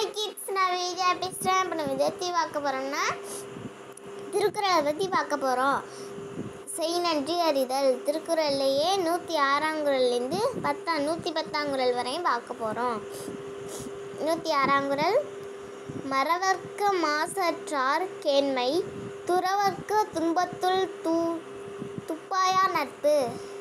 hi kids நான் விஜயா பேசுகிறேன் இப்போ நம்ம இதை பற்றி பார்க்க போகிறோம்னா திருக்குறளை பற்றி பார்க்க போகிறோம் செய் நன்றி அறிதல் திருக்குறள்லையே நூற்றி ஆறாம் குரல்லேருந்து பத்தாம் நூற்றி பத்தாம் குரல் வரையும் பார்க்க போகிறோம் நூற்றி ஆறாம் குரல் மறவர்க்க மாசற்றார் கேண்மை துறவர்க்க துன்பத்துள் தூ துப்பாயா நட்பு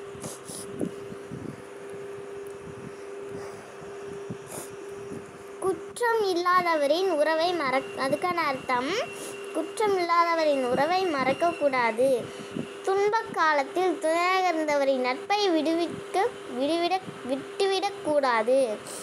குற்றம் இல்லாதவரின் உறவை மறக் அதுக்கான அர்த்தம் குற்றம் இல்லாதவரின் உறவை மறக்கக்கூடாது துன்பக் காலத்தில் துணையாக இருந்தவரின் நட்பை விடுவிக்க விடுவிட விட்டுவிடக்கூடாது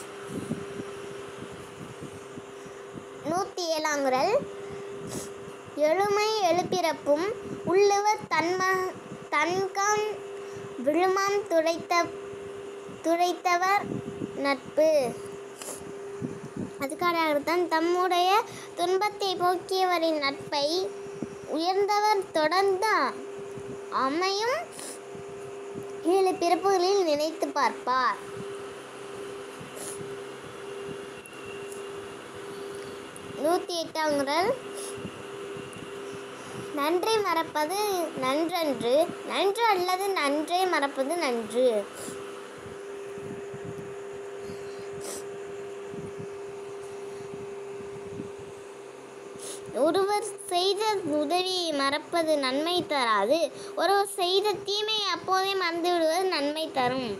நூற்றி ஏழாம் குரல் எழுமை எழுப்பிறப்பும் உள்ளவர் தன்ம தன்கான் விழுமாம் துடைத்த துடைத்தவர் நட்பு அதுக்கான அர்த்தம் தம்முடைய துன்பத்தை போக்கியவரின் நட்பை உயர்ந்தவர் தொடர்ந்து அமையும் ஏழு பிறப்புகளில் நினைத்து பார்ப்பார் நூற்றி எட்டாம் குரல் நன்றை மறப்பது நன்றன்று நன்று அல்லது நன்றை மறப்பது நன்று ஒருவர் செய்த உதவியை மறப்பது நன்மை தராது ஒருவர் செய்த தீமையை அப்போதே மறந்து விடுவது நன்மை தரும்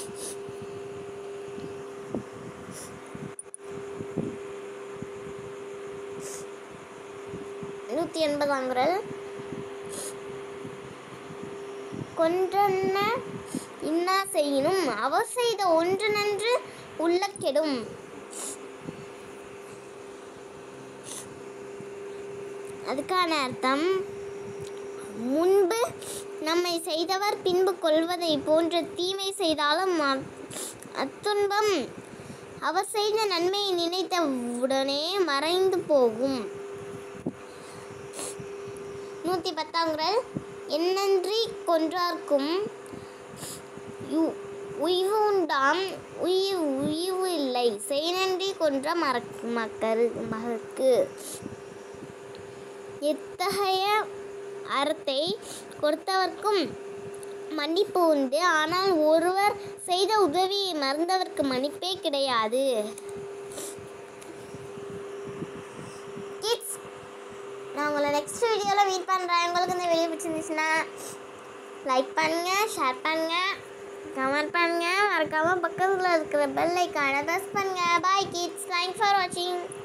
நூற்றி எண்பதாம் குரல் கொன்றன்ன இன்னா செய்யினும் அவர் செய்த ஒன்று நன்று உள்ள கெடும் அதுக்கான அர்த்தம் முன்பு நம்மை செய்தவர் பின்பு கொள்வதை போன்ற தீமை செய்தாலும் அ- அத்துன்பம் அவர் செய்த நன்மையை நினைத்த உடனே மறைந்து போகும் நூற்றி பத்தாம் குரல் என்னன்றி கொன்றார்க்கும் யு- உய்வு உண்டாம் உயிர் உய்வு இல்லை செய்நன்றி கொன்ற மறக் மக்கள் மகற்கு எத்தகைய அறத்தை கொடுத்தவர்க்கும் மன்னிப்பு உண்டு ஆனால் ஒருவர் செய்த உதவியை மறந்தவர்க்கு மன்னிப்பே கிடையாது கிட்ஸ் நான் உங்களை நெக்ஸ்ட் வீடியோவில் மீட் பண்ணுறேன் உங்களுக்கு இந்த வீடியோ பிடிச்சிருந்துச்சுன்னா லைக் பண்ணுங்கள் ஷேர் பண்ணுங்கள் கமெண்ட் பண்ணுங்கள் மறக்காமல் பக்கத்தில் இருக்கிற பெல் ஐக்கானை ப்ரெஸ் பண்ணுங்கள் பாய் கிட்ஸ் தேங்க்ஸ் ஃபார் வாட்சிங்